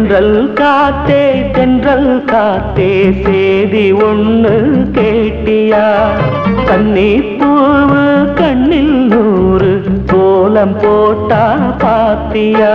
தென்றல் காத்தே தென்றல் காத்தே சேதி ஒண்ணு கேட்டியா கண்ணீர் பூவு கண்ணில் நூறு கோலம் போட்டா பாத்தியா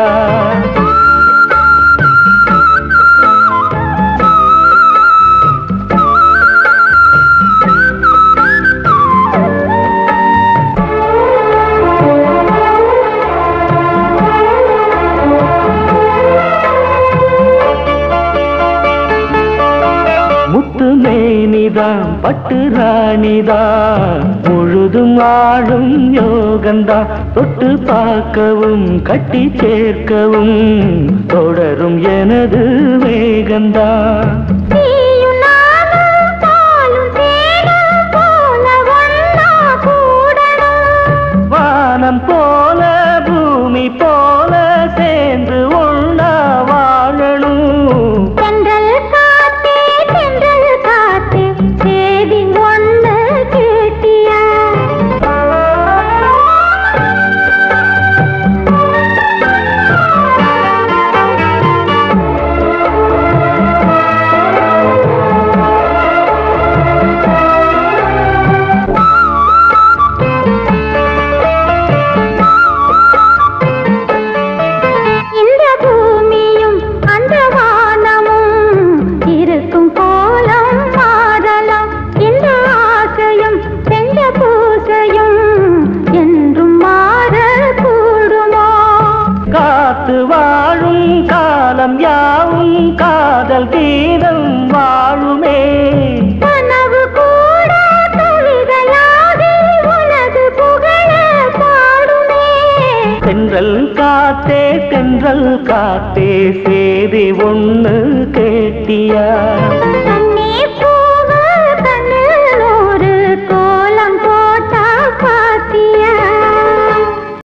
முத்து மேனிதான் பட்டு ராணிதான் முழுதும் ஆடும் யோகந்தான் தொட்டு பார்க்கவும் கட்டி சேர்க்கவும் தொடரும் எனது வேகந்தான் நீயும் நானும் பாலும் தேனும் போல ஒண்ணா கூடணும் வானம் போல பூமி போல சேர்ந்து ஒண்ணா வாழணும் தென்றல் காத்தே தென்றல் காத்தே சேதி ஒண்ணு கேட்டியா இந்த பூமியும் அந்த வானமும் இருக்கும் கோலம் மாறலாம் இந்த ஆசையும் செஞ்ச பூசையும் என்றும் மாற கூடுமோ காத்து வாழும் காலம் யாவும் காதல் கீதம் வாழுமே கனவு கூட கவிதையாகி உனது புகழ பாடுமே தென்றல் காத்தே தென்றல் காத்தே சேதி ஒண்ணு கேட்டியா தன்